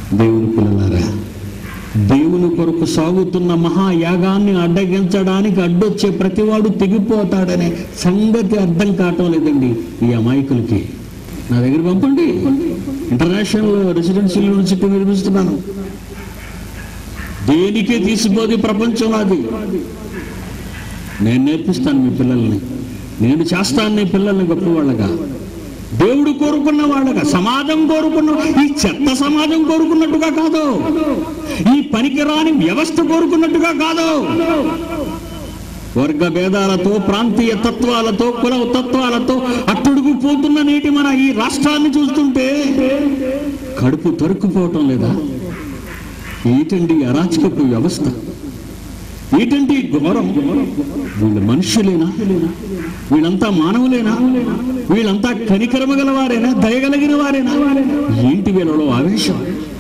దేవుని పిల్లలారా దేవుని కొరకు సాగుతున్న మహాయాగాన్ని అడ్డగించడానికి అడ్డొచ్చే ప్రతివాడు తెగిపోతాడనే సంగతి అర్థం కావటం లేదండి ఈ అమాయకులకి నా దగ్గర పంపండి ఇంటర్నేషనల్ రెసిడెన్షియల్ యూనివర్సిటీ నిర్మిస్తున్నాను దేనికే తీసిపోదు ఈ ప్రపంచంలో అది నేను నేర్పిస్తాను మీ పిల్లల్ని నేను చేస్తాను నీ పిల్లల్ని గొప్పవాళ్ళగా దేవుడు కోరుకున్న వాళ్ళగా సమాజం కోరుకున్న ఈ చెత్త సమాజం కోరుకున్నట్టుగా కాదు ఈ పనికిరాని వ్యవస్థ కోరుకున్నట్టుగా కాదు వర్గ భేదాలతో ప్రాంతీయ తత్వాలతో కుల తత్వాలతో అట్టుడుగు పోతున్న నేటి మన ఈ రాష్ట్రాన్ని చూస్తుంటే కడుపు తరుక్కుపోవటం లేదా ఏంటండి ఈ అరాచకపు వ్యవస్థ ఏంటంటే ఈ ఘోరం వీళ్ళు మనుషులేనా వీళ్ళంతా మానవులేనా వీళ్ళంతా కనికరమ గలవారేనా దయగలిగిన వారేనా ఏంటి వీళ్ళలో ఆవేశం